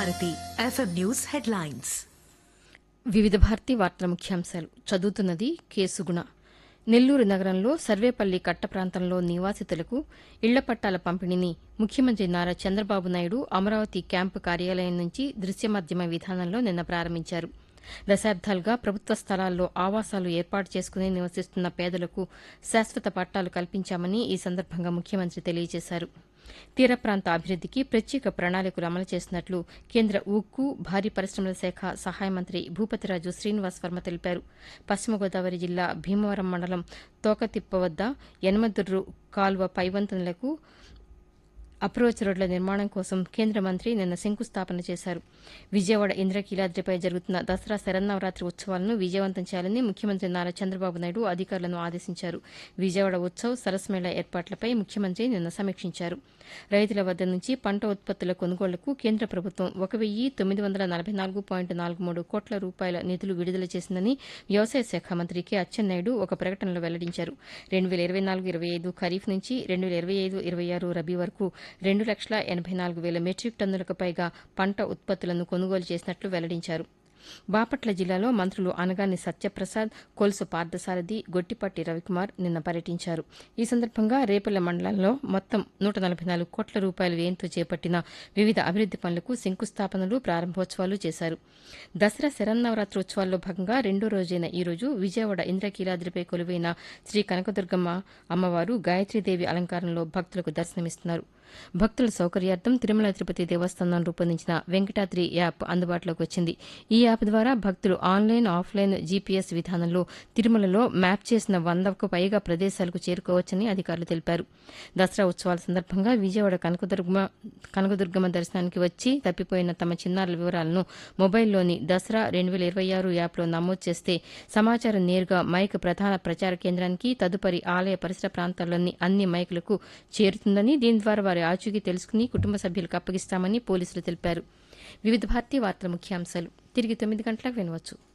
Bharati FM news headlines వివిధ భారతి వార్తల ముఖ్యాంశాలు చదువుతున్నది కేసుగుణ నెల్లూరు నగరంలో సర్వేపల్లి కట్ట ప్రాంతంలో నివాసితులకు ఇళ్ల పట్టాల పంపిణీని ముఖ్యమంత్రి నారా చంద్రబాబు నాయుడు అమరావతి క్యాంపు కార్యాలయం నుంచి దృశ్యమాధ్యమ విధానంలో నిన్న ప్రారంభించారు దశాబ్దాలుగా ప్రభుత్వ స్థలాల్లో ఆవాసాలు ఏర్పాటు చేసుకుని నివసిస్తున్న పేదలకు శాశ్వత పట్టాలు కల్పించామని ఈ సందర్భంగా ముఖ్యమంత్రి తెలియజేశారు తీర ప్రాంత అభివృద్దికి ప్రత్యేక ప్రణాళికలు అమలు చేస్తున్నట్లు కేంద్ర ఉక్కు భారీ పరిశ్రమల శాఖ సహాయ మంత్రి భూపతిరాజు శ్రీనివాస్ వర్మ తెలిపారు పశ్చిమ గోదావరి జిల్లా భీమవరం మండలం తోకతిప్ప వద్ద యనమదుర్రు కాల్వ పైవంతనలకు అప్రోచ్ రోడ్ల నిర్మాణం కోసం కేంద్ర మంత్రి నిన్న శంకుస్థాపన చేశారు విజయవాడ ఇంద్రకీలాద్రిపై జరుగుతున్న దసరా శరన్నవరాత్రి ఉత్సవాలను విజయవంతం చేయాలని ముఖ్యమంత్రి నారా చంద్రబాబు నాయుడు అధికారులను ఆదేశించారు విజయవాడ ఉత్సవ్ సరస్ మేళా ఏర్పాట్లపై ముఖ్యమంత్రి నిన్న సమీక్షించారు రైతుల వద్ద నుంచి పంట ఉత్పత్తుల కొనుగోళ్లకు కేంద్ర ప్రభుత్వం ఒక వెయ్యి తొమ్మిది వందల నలభై నాలుగు పాయింట్ నాలుగు మూడు కోట్ల రూపాయల నిధులు విడుదల చేసిందని వ్యవసాయ శాఖ మంత్రి కె అచ్చెన్నాయుడు ఒక ప్రకటనలో వెల్లడించారు రెండు వేల ఇరవై నాలుగు ఇరవై ఐదు ఖరీఫ్ నుంచి రెండు వేల ఇరవై ఐదు ఇరవై ఆరు రబీ వరకు రెండు లక్షల ఎనభై నాలుగు వేల మెట్రిక్ టన్నులకు పైగా పంట ఉత్పత్తులను కొనుగోలు చేసినట్లు వెల్లడించారు బాపట్ల జిల్లాలో మంత్రులు అనగాని సత్యప్రసాద్ కొలుసు పార్థసారథి గొట్టిపట్టి రవికుమార్ నిన్న పర్యటించారు ఈ సందర్భంగా రేపల్ల మండలంలో మొత్తం నూట నలభై నాలుగు కోట్ల రూపాయల వ్యయంతో చేపట్టిన వివిధ అభివృద్ది పనులకు శంకుస్థాపనలు ప్రారంభోత్సవాలు చేశారు దసరా శరన్నవరాత్రి ఉత్సవాల్లో భాగంగా రెండో రోజైన ఈ రోజు విజయవాడ ఇంద్రకీలాద్రిపై కొలువైన శ్రీ కనకదుర్గమ్మ అమ్మవారు గాయత్రీదేవి అలంకారంలో భక్తులకు దర్శనమిస్తున్నారు భక్తుల సౌకర్యార్థం తిరుమల తిరుపతి దేవస్థానం రూపొందించిన వెంకటాద్రి యాప్ అందుబాటులోకి వచ్చింది ఈ యాప్ ద్వారా భక్తులు ఆన్లైన్ ఆఫ్లైన్ జీపీఎస్ విధానంలో తిరుమలలో మ్యాప్ చేసిన వందకు పైగా ప్రదేశాలకు చేరుకోవచ్చని అధికారులు తెలిపారు దసరా ఉత్సవాల సందర్భంగా విజయవాడ కనకదుర్గమ్మ కనకదుర్గమ్మ దర్శనానికి వచ్చి తప్పిపోయిన తమ చిన్నారుల వివరాలను మొబైల్లోని దసరా రెండు వేల ఇరవై ఆరు యాప్లో నమోదు చేస్తే సమాచారం నేరుగా మైక్ ప్రధాన ప్రచార కేంద్రానికి తదుపరి ఆలయ పరిసర ప్రాంతాల్లోని అన్ని మైకులకు చేరుతుందని దీని ద్వారా వారి ఆచూకీ తెలుసుకుని కుటుంబ సభ్యులకు అప్పగిస్తామని పోలీసులు తెలిపారు వివిధ భారతీయ వార్తల ముఖ్యాంశాలు తిరిగి తొమ్మిది గంటలకు వినవచ్చు